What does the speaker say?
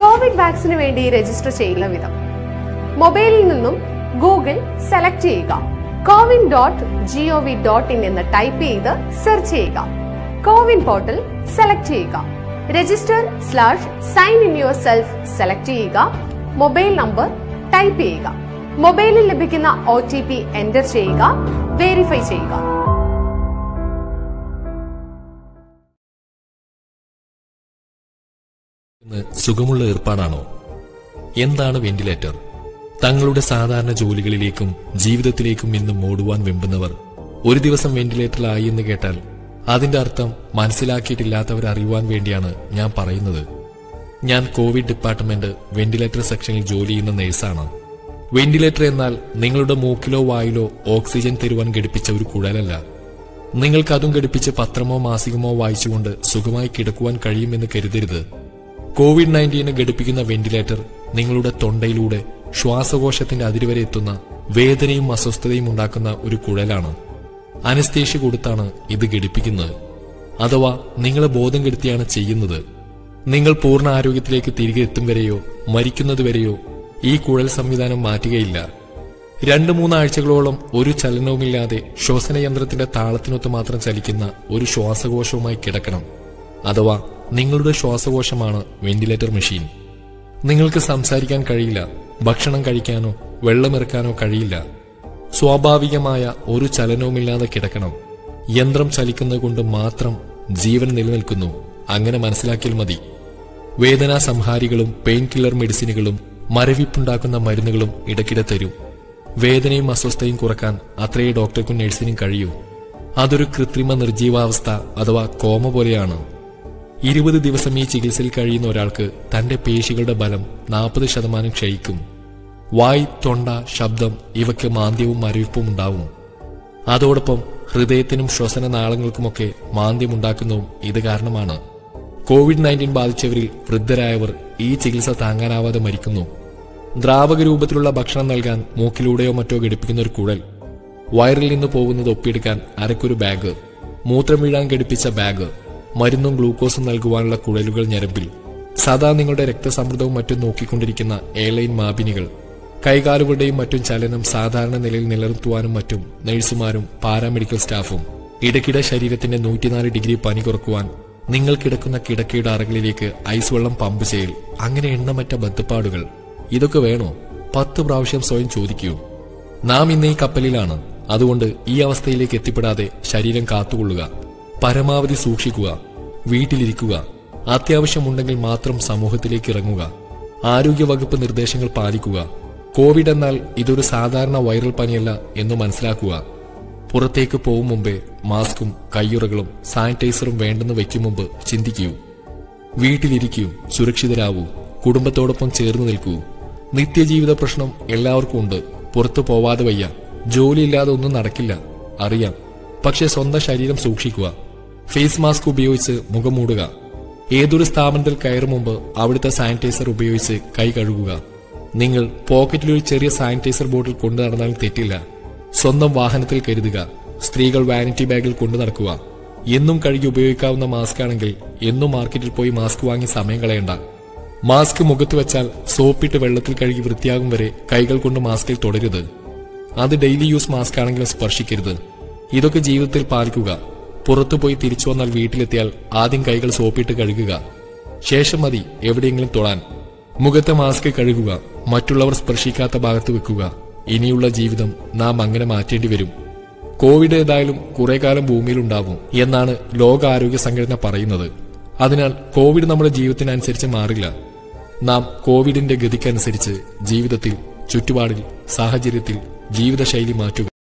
Covid വാക്സിന് വേണ്ടി register ചെയ്യുന്ന വിധം മൊബൈലിൽ നിന്നും ഗൂഗിൾ സെലക്ട് ചെയ്യുക CoWIN dot G O V dot in എന്ന് ടൈപ്പ് ചെയ്ത് സെർച്ച് ചെയ്യുക കോവിൻ പോർട്ടൽ സെലക്ട് ചെയ്യുക register slash sign in yourself select ചെയ്യുക മൊബൈൽ നമ്പർ ടൈപ്പ് ചെയ്യുക മൊബൈലിൽ ലഭിക്കുന്ന ഒ ടി പി എന്റർ ചെയ്യുക വെരിഫൈ ചെയ്യുക ഇന്ന് സുഖമുള്ള ഏർപ്പാടാണോ എന്താണ് വെന്റിലേറ്റർ തങ്ങളുടെ സാധാരണ ജോലികളിലേക്കും ജീവിതത്തിലേക്കും ഇന്നും ഓടുവാൻ വെമ്പുന്നവർ ഒരു ദിവസം വെന്റിലേറ്ററിലായി എന്ന് കേട്ടാൽ അതിന്റെ അർത്ഥം മനസ്സിലാക്കിയിട്ടില്ലാത്തവർ അറിയുവാൻ വേണ്ടിയാണ് ഞാൻ പറയുന്നത് ഞാൻ കോവിഡ് ഡിപ്പാർട്ട്മെന്റ് വെന്റിലേറ്റർ സെക്ഷനിൽ ജോലി ചെയ്യുന്ന നേഴ്സാണ് വെന്റിലേറ്റർ എന്നാൽ നിങ്ങളുടെ മൂക്കിലോ വായിലോ ഓക്സിജൻ തരുവാൻ ഘടിപ്പിച്ച ഒരു കുഴലല്ല നിങ്ങൾക്ക് അതും ഘടിപ്പിച്ച് പത്രമോ മാസികമോ വായിച്ചുകൊണ്ട് സുഖമായി കിടക്കുവാൻ കഴിയുമെന്ന് കരുതരുത് കോവിഡ് നയൻറ്റീന് ഘടിപ്പിക്കുന്ന വെന്റിലേറ്റർ നിങ്ങളുടെ തൊണ്ടയിലൂടെ ശ്വാസകോശത്തിന്റെ അതിരുവരെ എത്തുന്ന വേദനയും അസ്വസ്ഥതയും ഉണ്ടാക്കുന്ന ഒരു കുഴലാണ് അനസ്തേഷ്യ കൊടുത്താണ് ഇത് ഘടിപ്പിക്കുന്നത് അഥവാ നിങ്ങളെ ബോധം കെടുത്തിയാണ് ചെയ്യുന്നത് നിങ്ങൾ പൂർണ്ണ ആരോഗ്യത്തിലേക്ക് തിരികെ എത്തും വരെയോ മരിക്കുന്നത് വരെയോ ഈ കുഴൽ സംവിധാനം മാറ്റുകയില്ല രണ്ടു മൂന്നാഴ്ചകളോളം ഒരു ചലനവുമില്ലാതെ ശ്വസനയന്ത്രത്തിന്റെ താളത്തിനൊത്ത് മാത്രം ചലിക്കുന്ന ഒരു ശ്വാസകോശവുമായി കിടക്കണം അഥവാ നിങ്ങളുടെ ശ്വാസകോശമാണ് വെന്റിലേറ്റർ മെഷീൻ നിങ്ങൾക്ക് സംസാരിക്കാൻ കഴിയില്ല ഭക്ഷണം കഴിക്കാനോ വെള്ളമിറക്കാനോ കഴിയില്ല സ്വാഭാവികമായ ഒരു ചലനവുമില്ലാതെ കിടക്കണം യന്ത്രം ചലിക്കുന്നത് കൊണ്ട് മാത്രം ജീവൻ നിലനിൽക്കുന്നു അങ്ങനെ മനസ്സിലാക്കിയാൽ മതി വേദനാ സംഹാരികളും പെയിൻ കില്ലർ മെഡിസിനുകളും മരവിപ്പുണ്ടാക്കുന്ന മരുന്നുകളും ഇടയ്ക്കിടെ തരും വേദനയും അസ്വസ്ഥയും കുറക്കാൻ അത്രയേ ഡോക്ടർക്കും നഴ്സിനും കഴിയൂ അതൊരു കൃത്രിമ നിർജീവാവസ്ഥ അഥവാ കോമ പോലെയാണ് ഇരുപത് ദിവസം ഈ ചികിത്സയിൽ കഴിയുന്ന ഒരാൾക്ക് തന്റെ പേശികളുടെ ബലം നാൽപ്പത് ശതമാനം ക്ഷയിക്കും വായ് തൊണ്ട ശബ്ദം ഇവയ്ക്ക് മാന്ദ്യവും മരവിപ്പും ഉണ്ടാവും അതോടൊപ്പം ഹൃദയത്തിനും ശ്വസന നാളങ്ങൾക്കുമൊക്കെ മാന്ദ്യമുണ്ടാക്കുന്നതും ഇത് കാരണമാണ് കോവിഡ് നയൻറ്റീൻ ബാധിച്ചവരിൽ വൃദ്ധരായവർ ഈ ചികിത്സ താങ്ങാനാവാതെ മരിക്കുന്നു ദ്രാവക രൂപത്തിലുള്ള ഭക്ഷണം നൽകാൻ മൂക്കിലൂടെയോ മറ്റോ ഘടിപ്പിക്കുന്ന ഒരു കുഴൽ വയറിൽ നിന്ന് പോകുന്നത് ഒപ്പിയെടുക്കാൻ അരക്കൊരു ബാഗ് മൂത്രം വീഴാൻ ഘടിപ്പിച്ച ബാഗ് മരുന്നും ഗ്ലൂക്കോസും നൽകുവാനുള്ള കുഴലുകൾ ഞരമ്പിൽ സദാ നിങ്ങളുടെ രക്തസമ്മർദ്ദവും മറ്റും നോക്കിക്കൊണ്ടിരിക്കുന്ന എയർലൈൻ മാപിനികൾ കൈകാലുകളുടെയും മറ്റും ചലനം സാധാരണ നിലയിൽ നിലനിർത്തുവാനും മറ്റും നഴ്സുമാരും പാരാമെഡിക്കൽ സ്റ്റാഫും ഇടയ്ക്കിടെ ശരീരത്തിന്റെ നൂറ്റിനാല് ഡിഗ്രി പനി കുറക്കുവാൻ നിങ്ങൾ കിടക്കുന്ന കിടക്കയുടെ അറകളിലേക്ക് ഐസ് വെള്ളം പമ്പ് ചെയ്യൽ അങ്ങനെ എണ്ണമറ്റ ബന്ധപ്പാടുകൾ ഇതൊക്കെ വേണോ പത്ത് പ്രാവശ്യം സ്വയം ചോദിക്കൂ നാം ഇന്ന് ഈ കപ്പലിലാണ് അതുകൊണ്ട് ഈ അവസ്ഥയിലേക്ക് എത്തിപ്പെടാതെ ശരീരം കാത്തുകൊള്ളുക പരമാവധി സൂക്ഷിക്കുക വീട്ടിലിരിക്കുക അത്യാവശ്യമുണ്ടെങ്കിൽ മാത്രം സമൂഹത്തിലേക്ക് ഇറങ്ങുക ആരോഗ്യവകുപ്പ് നിർദ്ദേശങ്ങൾ പാലിക്കുക കോവിഡ് എന്നാൽ ഇതൊരു സാധാരണ വൈറൽ പനിയല്ല എന്ന് മനസ്സിലാക്കുക പുറത്തേക്ക് പോകും മുമ്പേ മാസ്കും കയ്യുറകളും സാനിറ്റൈസറും വേണ്ടെന്ന് വെക്കും മുമ്പ് ചിന്തിക്കൂ വീട്ടിലിരിക്കൂ സുരക്ഷിതരാവൂ കുടുംബത്തോടൊപ്പം ചേർന്ന് നിൽക്കൂ നിത്യജീവിത പ്രശ്നം എല്ലാവർക്കും ഉണ്ട് പുറത്തു പോവാതെ വയ്യ ജോലിയില്ലാതെ ഒന്നും നടക്കില്ല അറിയാം പക്ഷെ സ്വന്തം ശരീരം സൂക്ഷിക്കുക ഫേസ് മാസ്ക് ഉപയോഗിച്ച് മുഖം മൂടുക ഏതൊരു സ്ഥാപനത്തിൽ കയറും മുമ്പ് അവിടുത്തെ സാനിറ്റൈസർ ഉപയോഗിച്ച് കൈ കഴുകുക നിങ്ങൾ പോക്കറ്റിൽ ഒരു ചെറിയ സാനിറ്റൈസർ ബോട്ടിൽ കൊണ്ടു നടന്നാലും തെറ്റില്ല സ്വന്തം വാഹനത്തിൽ കരുതുക സ്ത്രീകൾ വാനിറ്റി ബാഗിൽ കൊണ്ടു നടക്കുക എന്നും കഴുകി ഉപയോഗിക്കാവുന്ന മാസ്ക് ആണെങ്കിൽ എന്നും മാർക്കറ്റിൽ പോയി മാസ്ക് വാങ്ങി സമയം കളയണ്ട മാസ്ക് മുഖത്ത് വെച്ചാൽ സോപ്പിട്ട് വെള്ളത്തിൽ കഴുകി വൃത്തിയാകും വരെ കൈകൾ കൊണ്ട് മാസ്കിൽ തുടരുത് അത് ഡെയിലി യൂസ് മാസ്ക് ആണെങ്കിലും സ്പർശിക്കരുത് ഇതൊക്കെ ജീവിതത്തിൽ പാലിക്കുക പുറത്തുപോയി തിരിച്ചു വന്നാൽ വീട്ടിലെത്തിയാൽ ആദ്യം കൈകൾ സോപ്പിട്ട് കഴുകുക ശേഷം മതി എവിടെയെങ്കിലും തൊടാൻ മുഖത്തെ മാസ്ക് കഴുകുക മറ്റുള്ളവർ സ്പർശിക്കാത്ത ഭാഗത്ത് വെക്കുക ഇനിയുള്ള ജീവിതം നാം അങ്ങനെ മാറ്റേണ്ടി വരും കോവിഡ് ഏതായാലും കുറെ കാലം ഭൂമിയിലുണ്ടാവും എന്നാണ് ലോകാരോഗ്യ സംഘടന പറയുന്നത് അതിനാൽ കോവിഡ് നമ്മുടെ ജീവിതത്തിനനുസരിച്ച് മാറില്ല നാം കോവിഡിന്റെ ഗതിക്കനുസരിച്ച് ജീവിതത്തിൽ ചുറ്റുപാടിൽ സാഹചര്യത്തിൽ ജീവിതശൈലി മാറ്റുക